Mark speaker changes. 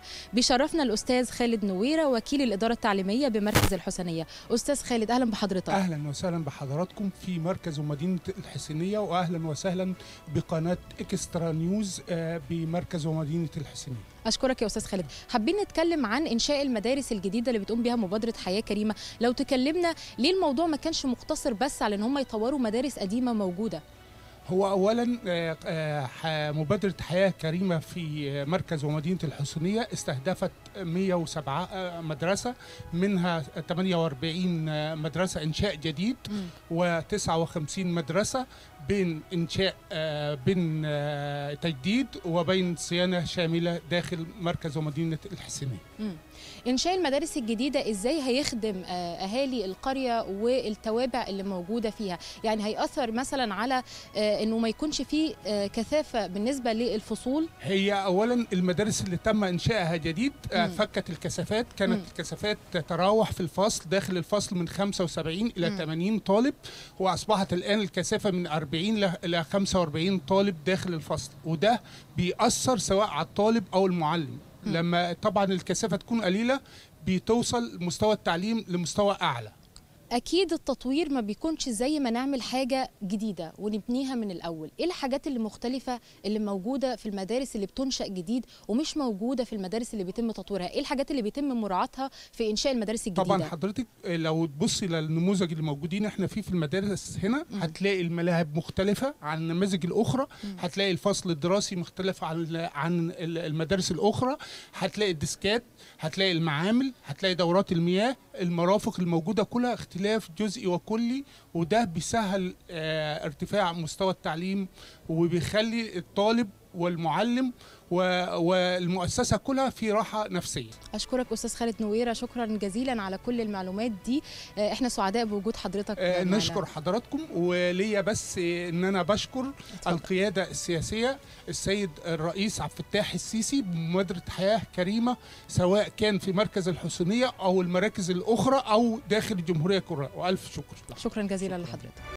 Speaker 1: بيشرفنا الاستاذ خالد نويره وكيل الاداره التعليميه بمركز الحسينيه استاذ خالد اهلا بحضرتك
Speaker 2: اهلا وسهلا بحضراتكم في مركز ومدينه الحسينيه واهلا وسهلا بقناه اكسترا نيوز آه، بمركز ومدينه الحسينيه
Speaker 1: اشكرك يا استاذ خالد حابين نتكلم عن انشاء المدارس الجديده اللي بتقوم بها مبادره حياه كريمه لو تكلمنا ليه الموضوع ما كانش مقتصر بس على ان هم يطوروا مدارس قديمه موجوده
Speaker 2: هو اولا آه، آه، ح- مبادره حياه كريمه في آه، مركز ومدينه الحسينيه استهدفت 107 آه، مدرسه منها 48 آه، مدرسه انشاء جديد و59 مدرسه بين انشاء آه، بين آه، تجديد وبين صيانه شامله داخل مركز ومدينه الحسينيه
Speaker 1: مم. انشاء المدارس الجديده ازاي هيخدم آه، اهالي القريه والتوابع اللي موجوده فيها يعني هياثر مثلا على آه، انه ما يكونش فيه آه، كثافه بالنسبه للفصول
Speaker 2: هي اولا المدارس اللي تم انشائها جديد آه،
Speaker 1: مم.
Speaker 2: فكت الكثافات كانت
Speaker 1: مم.
Speaker 2: الكثافات تتراوح في الفصل داخل الفصل من 75 الى
Speaker 1: مم.
Speaker 2: 80 طالب واصبحت الان الكثافه من 40 ل- الى 45 طالب داخل الفصل وده بيأثر سواء على الطالب او المعلم
Speaker 1: مم.
Speaker 2: لما طبعا الكثافه تكون قليله بتوصل مستوى التعليم لمستوى اعلى
Speaker 1: اكيد التطوير ما بيكونش زي ما نعمل حاجه جديده ونبنيها من الاول ايه الحاجات اللي مختلفه اللي موجوده في المدارس اللي بتنشا جديد ومش موجوده في المدارس اللي بيتم تطويرها ايه الحاجات اللي بيتم مراعاتها في انشاء المدارس الجديده
Speaker 2: طبعا حضرتك آه، لو تبصي للنموذج اللي موجودين احنا فيه في المدارس هنا
Speaker 1: مم.
Speaker 2: هتلاقي الملاعب مختلفه عن النماذج الاخرى
Speaker 1: مم.
Speaker 2: هتلاقي الفصل الدراسي مختلف عن عن ال- المدارس الاخرى هتلاقي الديسكات هتلاقي المعامل هتلاقي دورات المياه المرافق الموجوده كلها اختلاف جزئي وكلي وده بيسهل آه، ارتفاع مستوى التعليم وبيخلي الطالب والمعلم و- والمؤسسه كلها في راحه نفسيه
Speaker 1: اشكرك استاذ خالد نويره شكرا جزيلا على كل المعلومات دي آه، احنا سعداء بوجود حضرتك
Speaker 2: آه،
Speaker 1: معنا.
Speaker 2: نشكر حضراتكم وليا بس آه، ان انا بشكر
Speaker 1: اتفضل.
Speaker 2: القياده السياسيه السيد الرئيس عبد الفتاح السيسي بمبادره حياه كريمه سواء كان في مركز الحسينيه او المراكز الاخرى او داخل الجمهوريه كلها والف شكر
Speaker 1: شكرا جزيلا لحضرتك